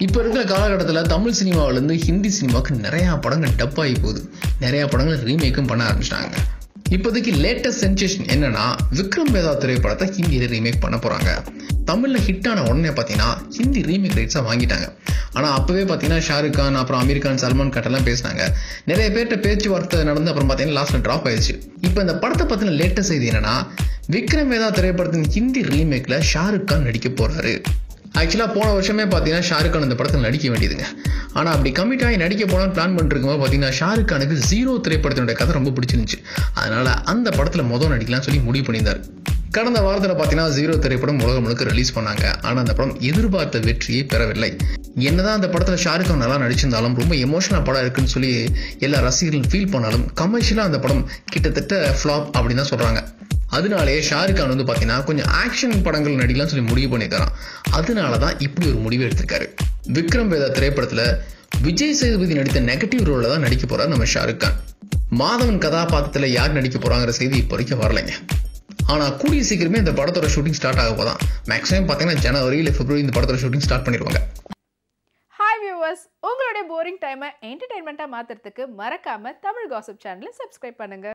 இப்போ இருக்கிற காலகட்டத்தில் தமிழ் சினிமாவிலேருந்து ஹிந்தி சினிமாவுக்கு நிறையா படங்கள் டப் ஆகி போகுது நிறையா படங்கள் ரீமேக்கும் பண்ண ஆரம்பிச்சிட்டாங்க இப்போதைக்கு லேட்டஸ்ட் சென்சேஷன் என்னன்னா விக்ரம் வேதா திரைப்படத்தை ஹிந்தியில் ரீமேக் பண்ண போகிறாங்க தமிழில் ஹிட் ஆன உடனே பார்த்தீங்கன்னா ஹிந்தி ரீமேக் ரைட்ஸாக வாங்கிட்டாங்க ஆனால் அப்போவே பார்த்தீங்கன்னா ஷாருக் கான் அப்புறம் அமீர் கான் சல்மான் கான் எல்லாம் பேசினாங்க நிறைய பேர்கிட்ட பேச்சுவார்த்தை நடந்து அப்புறம் பார்த்தீங்கன்னா லாஸ்ட்டில் ட்ராப் ஆயிடுச்சு இப்போ இந்த படத்தை பற்றின லேட்டஸ்ட் செய்தி என்னன்னா விக்ரம் வேதா திரைப்படத்தின் ஹிந்தி ரீமேக்கில் ஷாருக் கான் நடிக்க போகிறாரு ஆக்சுவலாக போன வருஷமே பார்த்தீங்கன்னா ஷாருக் கான் அந்த படத்தில் நடிக்க வேண்டியதுங்க ஆனால் அப்படி கமிட் ஆகி நடிக்க போனால் பிளான் பண்ணிருக்கும்போது பார்த்தீங்கன்னா ஷாருக் கானுக்கு ஜீரோ திரைப்படத்தினுடைய கதை ரொம்ப பிடிச்சிருந்துச்சு அதனால் அந்த படத்தில் மொதல் நடிக்கலாம் சொல்லி முடிவு பண்ணியிருந்தார் கடந்த வாரத்தில் பார்த்தீங்கன்னா ஜீரோ திரைப்படம் உலகம் முழுக்க ரிலீஸ் பண்ணாங்க ஆனால் அந்த படம் எதிர்பார்த்த வெற்றியை பெறவில்லை என்னதான் அந்த படத்தில் ஷாருக் கான் நல்லா நடிச்சிருந்தாலும் ரொம்ப எமோஷனல் படம் இருக்குன்னு சொல்லி எல்லா ரசிகர்களும் ஃபீல் பண்ணாலும் கமர்ஷியலாக அந்த படம் கிட்டத்தட்ட ஃப்ளாப் அப்படின்னு தான் சொல்கிறாங்க அதனாலே ஷாருக் கான் வந்து பார்த்தீங்கன்னா கொஞ்சம் ஆக்ஷன் படங்கள் நடிக்கலாம் சொல்லி முடிவு பண்ணியிருக்காராம் அதனால தான் இப்படி ஒரு முடிவு எடுத்திருக்காரு விக்ரம் வேதா திரைப்படத்தில் விஜய் சேதுபதி நடித்த நெகட்டிவ் ரோலில் தான் நடிக்க போறார் நம்ம ஷாருக் கான் மாதவன் கதாபாத்திரத்தில் யார் நடிக்க போறாங்கிற செய்தி இப்போ வரைக்கும் வரலைங்க ஆனால் கூடிய சீக்கிரமே இந்த படத்தோட ஷூட்டிங் ஸ்டார்ட் ஆக போதான் மேக்ஸிமம் பார்த்தீங்கன்னா ஜனவரி இல்லை பிப்ரவரி இந்த படத்தோட ஷூட்டிங் ஸ்டார்ட் பண்ணிடுவாங்க ஹாய் வியூவர்ஸ் உங்களுடைய போரிங் டைமை என்டர்டைன்மெண்ட்டாக மாற்றுறதுக்கு மறக்காம தமிழ் காசிப் சேனலை சப்ஸ்கிரைப் பண்ணுங்க